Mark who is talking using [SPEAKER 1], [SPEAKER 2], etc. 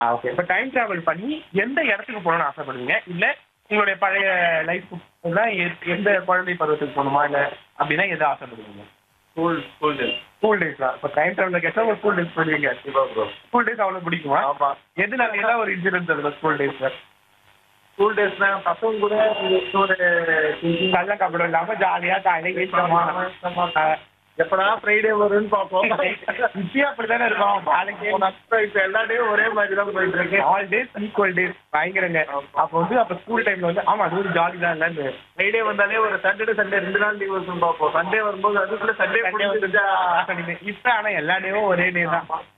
[SPEAKER 1] okay இப்போ time travel பண்ணி எந்த இடத்துக்கு போகணும்னு ஆசைப்படுவீங்க இல்ல உங்களுடைய பழைய லைஃப் எந்த குழந்தை பருவத்துக்கு போகணுமா இல்ல அப்படின்னா எதை ஆசைப்படுவீங்க
[SPEAKER 2] school school days
[SPEAKER 1] school days தான் இப்போ டைம் டிராவல் கேட்டா ஒரு ஸ்கூல் டேஸ் பண்ணுவீங்க
[SPEAKER 2] கண்டிப்பா ப்ரோ
[SPEAKER 1] ஸ்கூல் டேஸ் அவ்வளவு பிடிக்குமா
[SPEAKER 2] ஆமா
[SPEAKER 1] எதுனால ஏதாவது ஒரு இன்சிடென்ட் அதுல ஸ்கூல் டேஸ்ல
[SPEAKER 2] ஸ்கூல் டேஸ்னா பசங்க கூட ஒரு
[SPEAKER 1] நல்ல கபடம் இல்லாம ஜாலியா காலையில ஏற்றமா
[SPEAKER 2] எப்படா ஃப்ரைடே வரும்னு பார்ப்போம்
[SPEAKER 1] இப்பயும் அப்படித்தானே இருக்கும் வேலைக்கு போனா
[SPEAKER 2] இப்ப எல்லா டேயும் ஒரே மாதிரி தான் போயிட்டு இருக்கு
[SPEAKER 1] ஆல் டேஸ் ஈக்குவல் டேஸ் பயங்கரங்க அப்போ வந்து அப்ப ஸ்கூல் டைம்ல வந்து ஆமா அது ஒரு ஜாலி தான் இல்ல
[SPEAKER 2] ஃப்ரைடே வந்தாலே ஒரு சாட்டர்டே சண்டே ரெண்டு நாள் லீவ் வரும்னு பார்ப்போம் சண்டே வரும்போது அதுக்குள்ள சண்டே முடிஞ்சிருச்சா
[SPEAKER 1] இப்ப ஆனா எல்லா டேவும் ஒரே டே தான்